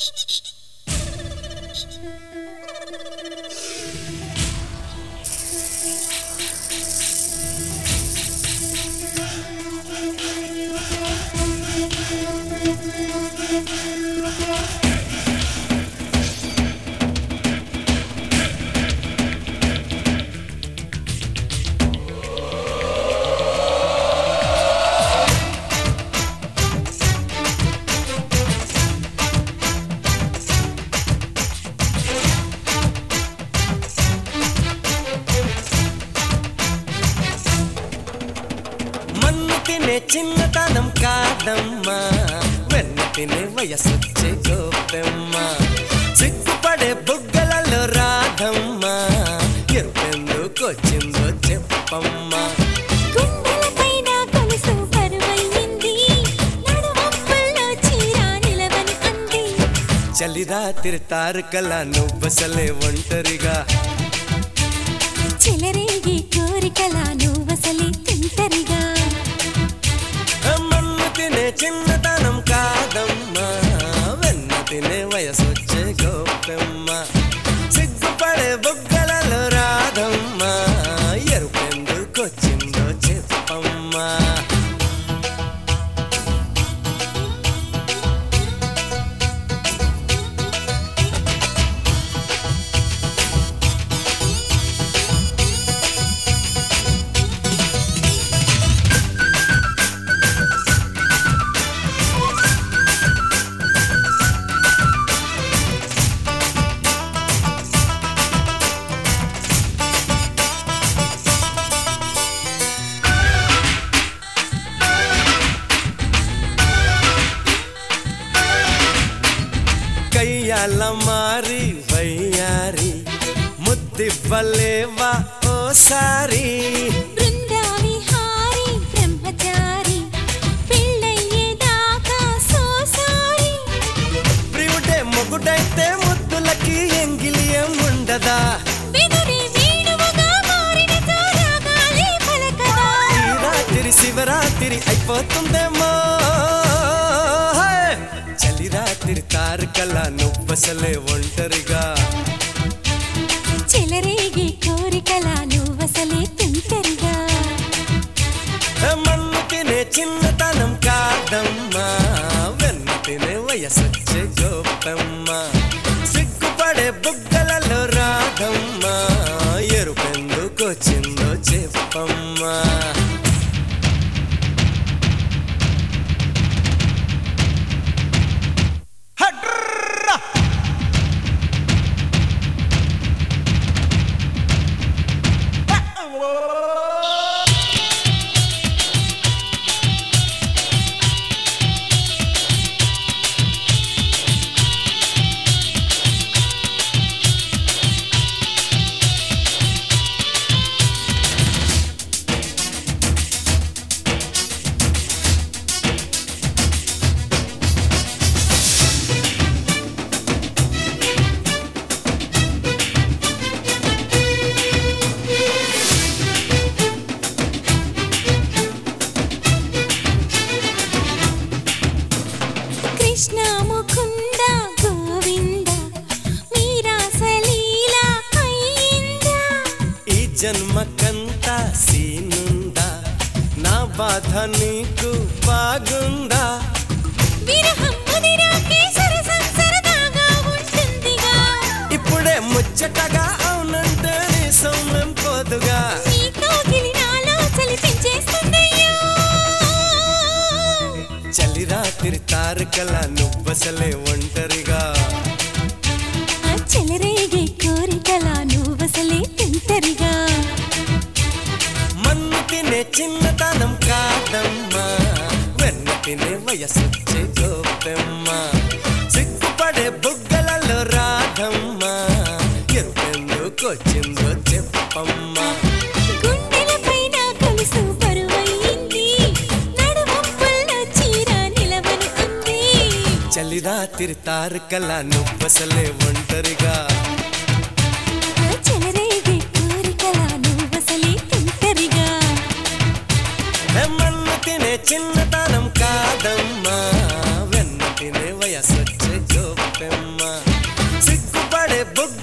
మన్ను తినే చిన్నతనం కాదమ్మా వెన్న తినే వయసొచ్చే గోపెమ్మ సిగ్గుపడే బుగ్గలలో రాధమ్మా ఎరుపెందుకొచ్చిందో చెప్పమ్మా గుండెలపైన గొలుసు బరువయ్యింది నడుమప్పుల్లో చీర నిలవని అంది చలిరా తిరుతారు కల నువ్వసలే ఒంటరిగా చెలరేగి కోరికల నువ్వసలే తింటరిగా మన్ను తినే చిన్నతనం కాదమ్మా వెన్న తినే వయసొచ్చే గోపెమ్మ సిగ్గుపడే బుగ్గలలో రాధమ్మా ఎరుపెందుకొచ్చిందో చెప్పమ్మా కయ్యాల మారి వయ్యారి ముద్దివ్వలేవా ఓసారి బృందావిహారి బ్రహ్మచారి పెళ్ళయ్యేదాకా సోసారి ప్రియుడే మొగుడైతే ముద్దులకి ఎంగిలియం ఉండదా వెదురే వేణువుగా మారిన తారాగాలే పలకదా ఈ రాత్రి శివరాత్రి అయిపోతుందేమో హే! చలి రాత్రి తారకల నువ్వసలే ఒంటరిగా చెలరేగి కోరికల నువ్వసలే తింటరిగా హే, మన్ను తినే చిన్నతనం కాదమ్మా వెన్న తినే వయసొచ్చే గోపమ్మ సిగ్గుపడే బుగ్గలలో రాధమ్మా ఎరుపెందుకొచ్చిందో చెప్పమ్మా హడ్రర్రా! కృష్ణ ముకుంద గోవింద మీరాసలీల అయిందా ఈ జన్మకంతా సీనుందా నా బాధ నీకు బాగుందా విరహం ముదిరాకే సరసం సరదాగా ఉంటుందిగా ఇప్పుడే ముచ్చటగా అవునంటే నీ సౌమ్యం పోదుగా నీ కోకిలి నాలో చలిపించేస్తుందయ్యో చలి రాత్రి తారకల నువ్వసలే ఒంటరిగా ఆ చెలరేగే కోరికల నువ్వసలే తింటరిగా మన్ను తినే చిన్నతనం కాదమ్మా వెన్న తినే వయసొచ్చే గోపెమ్మ సిగ్గుపడే బుగ్గలలో రాధమ్మా ఎరుపెందుకొచ్చిందో చెప్పమ్మా గుండెలపైన కొలుసు బరువయ్యింది నడుమప్పుల్లో చీర నిలవని అంది చలి రాత్రి తారకల నువ్వసలే ఒంటరిగా ఆ చెలరేగే కోరికల నువ్వసలే తింటరిగా మన్ను తినే చిన్నతనం కాదమ్మా వెన్న తినే వయసొచ్చే వయసొచ్చే గోపెమ్మ సిగ్గుపడే బుగ్గ